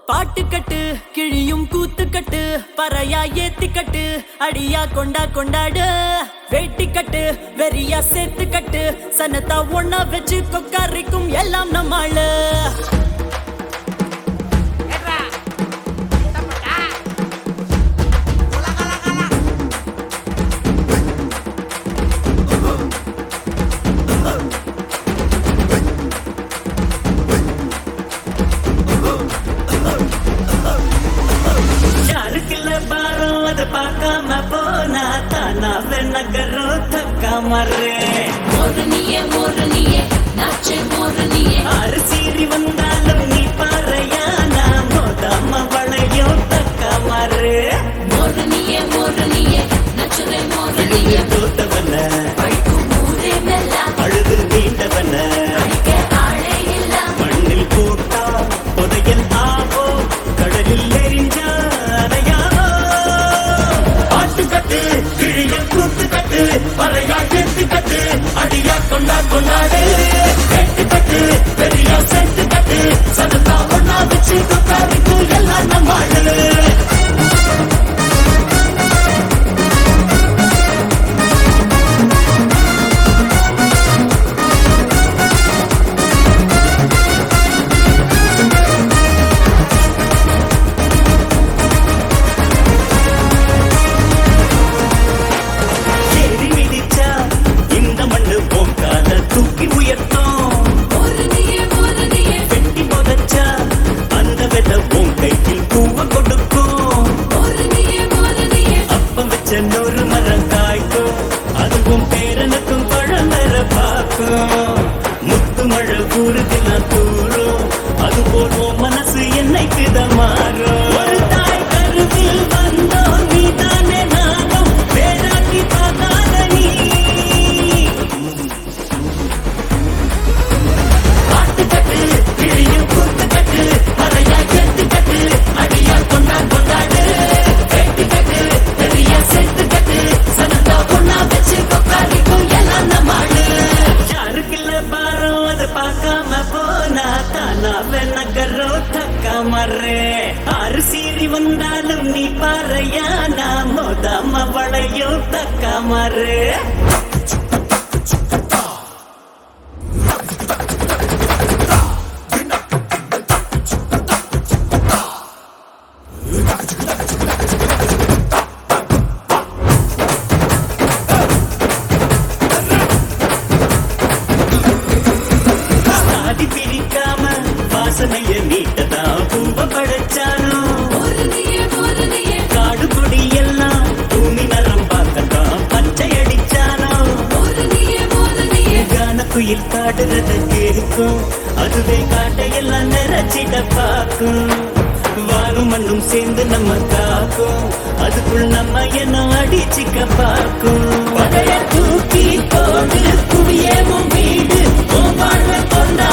பாட்டு கட்டு கிழியும் கூத்து கட்டு பறையா ஏத்தி கட்டு அடியா கொண்டா கொண்டாடு வேட்டி கட்டு வெறியா சேர்த்து கட்டு சனத்தா ஒன்னா வச்சு கொக்காரிக்கும் எல்லாம் நம்மாளு ஏட்ரா தப்பட்டா உலகலகல யாருக்குள்ள பாரம் அதை பார்க்காம போனா தானா நகரம் தக்கா மர்றே மோரணியே மோரணியே நாச்சே மோரணியே ஆறு சீறி வந்தாலும் நீ பாறையா நான் மோதாம வளையும் தக்கா மர்றே மோரணியே மோரணியே நச்சுரே மோரணியே தோத்தவன பழிக்கும் ஊரே மெல்லாம் அழுது நீண்டவன அழிக்க ஆளே இல்ல மண்ணில் போட்டா புதையல் ஆவோ கடலில் எரிஞ்சா அறையாவோ பாட்டு கட்டு கிழிய கூத்து கட்டு பறையா சேர்த்து கட்டு அடியா கொண்டா கொண்டாடு கேட்டு கட்டு பெரியா சேர்த்து கட்டு சதத்தா ஒன்னா வச்சு கொக்காரிக்கு எல்லாம் நம்மாடு ஏறி மிதிச்சா இந்த மண்ணு போக்கால தூக்கி உயர்த்தும் மோரணியே மோரணியே வெட்டி புதைச்சா அந்த வித உன் கையில் பூவ கொடுக்கும் மோரணியே மோரணியே அப்பம் வச்ச நூறு மரம் காய்க்கும் அதுவும் பேரனுக்கும் பழமர பார்க்கும் முத்து மழை ஊருக்கெல்லாம் தூரும் அது போல் உன் மனசு என்னைக்கு தான் மாறும் ஒரு தாய் கருவில் வந்தோம் நீ தானே நானும் வேறாக்கி பார்க்காத நீ பாட்டு கட்டு கிழியும் கூத்து கட்டு அறையா கெட்டு கட்டு அடியா கொண்டா கொண்டாடு வெட்டி கட்டு பெரிய செட்டு கட்டு சனத்தா பொண்ணா வச்சு கொக்காரிக்கும் எல்லாம் நம்மாடு யாருக்குள்ள பாரம் அதை பார்க்காம போனா தானா நகரோ தக்கா மர்றே ஆறு சீறி வந்தாலும் நீ பாறையா நான் மோதாம வளையோ தக்கா மர்றே சாதி பிரிக்காம வாசனைய நீட்டதான் பூவ படைச்சானோ மோரணியே மோரணியே காடு கொடி எல்லாம் பூமி நரம் பார்க்கத்தான் பச்சை அடிச்சானோ மோரணியே மோரணியே கான குயில் காடுறத கேட்கும் அதுவே காட்டையெல்லாம் நிறைச்சிட பார்க்கும் வானும் மண்ணும் சேர்ந்து நம்ம காக்கும் அதுக்குள் நம்ம என்ன அடிச்சுக்க பார்க்கும் பழைய தூக்கி போடு குவியவும் வீடு உன் வாழ்வை கொண்டா